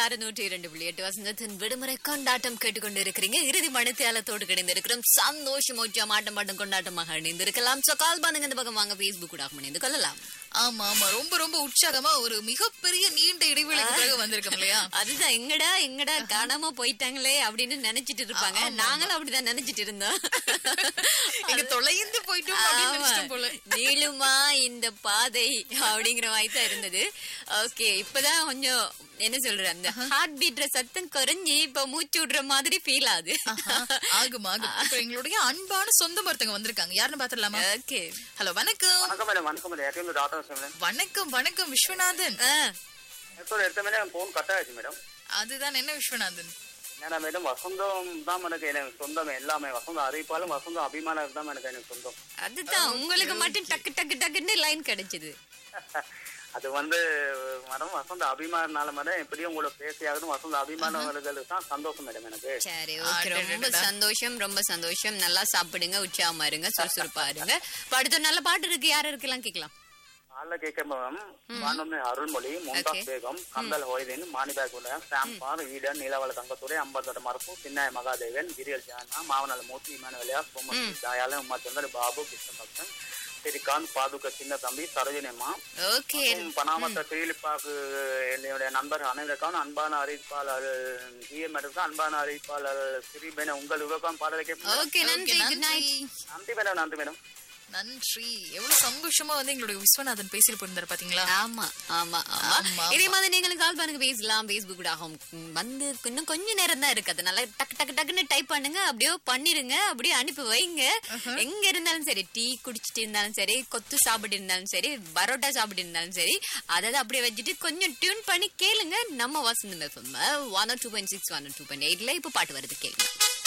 ஆறு நூற்றி இரண்டு புள்ளி எட்டு வசந்தத்தின் விடுமுறை கொண்டாட்டம் கேட்டுக்கொண்டு இருக்கிறீங்க இறுதி மணித்தியாலத்தோடு கிடைந்திருக்கிறோம் சந்தோஷம் மோச்சம் ஆட்டம் பாட்டம் கொண்டாட்டமாக இணைந்திருக்கலாம் சோ கால் பண்ணுங்க இந்த பக்கம் வாங்க பேஸ்புக் கூட இணைந்து கொள்ளலாம் ஆமா ஆமா ரொம்ப ரொம்ப உற்சாகமா ஒரு மிகப்பெரிய நீண்ட இடைவெளிக்கு பிறகு வந்திருக்கோம் இல்லையா அதுதான் எங்கடா எங்கடா காணாம போயிட்டாங்களே அப்படின்னு நினைச்சிட்டு இருப்பாங்க நாங்களும் அப்படிதான் நினைச்சிட்டு இருந்தோம் எங்க தொலைந்து போயிட்டோம் அப்படின்னு ஆமா. நினைச்சிட்டோம் போல நீளுமா இந்த பாதை அப்படிங்கிற மாதிரி தான் இருந்தது ஓகே இப்பதான் கொஞ்சம் என்ன சொல்ற அந்த ஹார்ட் பீட்ற சத்தம் குறைஞ்சி இப்ப மூச்சு விடுற மாதிரி ஃபீல் ஆகுது ஆஹா, ஆகும் ஆகும் இப்ப எங்களுடைய அன்பான சொந்த ஒருத்தங்க வந்திருக்காங்க யாருன்னு பாத்துடலாமா ஓகே ஹலோ வணக்கம் வணக்கம் மேடம் வணக்கம் மேடம் ஏடிஎம் டாட்டா மேடம் வணக்கம் வணக்கம் விஸ்வநாதன் இப்போ எடுத்த மேடம் ஃபோன் கட் ஆயிடுச்சு மேடம் அதுதான் என்ன விஸ்வநாதன் ஏன்னா மேடம் வசந்தம் தான் எனக்கு எனக்கு சொந்தம் எல்லாமே வசந்தம் அறிவிப்பாலும் வசந்தம் அபிமானம் தான் எனக்கு எனக்கு சொந்தம் அதுதான் உங்களுக்கு மட்டும் டக்கு டக்கு டக்குன்னு லைன் கிடைச்சது அது வந்து மேடம் வசந்த அபிமானால மேடம் எப்படியும் உங்களை பேசியாகணும் வசந்த அபிமானவர்களுக்கு தான் சந்தோஷம் மேடம் எனக்கு சரி ஓகே ரொம்ப அடடடடா. சந்தோஷம் ரொம்ப சந்தோஷம் நல்லா சாப்பிடுங்க உற்சாகமா இருங்க சுறுசுறுப்பா இருங்க இப்ப அடுத்த நல்ல பாட்டு இருக்கு யார் இருக்கலாம் கேக்கலாம் ஆள்ல கேட்க மேடம் வானொலி அருள்மொழி மும்தாஸ் பேகம் கந்தல் ஹொய்தீன் மாணிபாகுல சாம்பார் ஈடன் நீலவள தங்கத்துறை அம்பத்தோட மரப்பு சின்னாய மகாதேவன் கிரியல் ஜானா மாவனல மூர்த்தி இமானுவலியா சோமசி தயாளன் உமாச்சந்தர் பாபு கிருஷ்ணபக்தன் ஸ்ரீகாந்த் பாதுக சின்ன தம்பி சரோஜினி அம்மா ஓகே பனாமத்த திலீப்பாக்கு என்னுடைய நண்பர் அனைவருக்கான அன்பான அறிவிப்பாளர் ஜிஎம் இருக்கும் அன்பான அறிவிப்பாளர் ஸ்ரீபேன உங்கள் உலகம் பாடலை கேட்போம் ஓகே நன்றி Okay, குட் நைட் நன்றி மேடம் நன்றி மேடம் நன்றி எவ்வளவு சந்தோஷமா வந்து எங்களுடைய விஸ்வநாதன் பேசிட்டு போயிருந்தாரு பாத்தீங்களா ஆமா ஆமா ஆமா ஆமா, இதே மாதிரி நீங்களும் கால் பண்ணுங்க பேசலாம் பேஸ்புக் கூட ஆகும் ம், வந்து இன்னும் கொஞ்ச நேரம் தான் இருக்கு அதனால டக்கு டக்கு டக்குன்னு டைப் பண்ணுங்க அப்படியே பண்ணிருங்க அப்படியே அனுப்பி வைங்க எங்க இருந்தாலும் சரி டீ குடிச்சிட்டு இருந்தாலும் சரி கொத்து சாப்பிட்டு இருந்தாலும் சரி பரோட்டா சாப்பிட்டு இருந்தாலும் சரி அதை அப்படியே வச்சுட்டு கொஞ்சம் டியூன் பண்ணி கேளுங்க நம்ம Vasantham FM one two point six one two point எயிட்ல இப்ப பாட்டு வருது கேளுங்க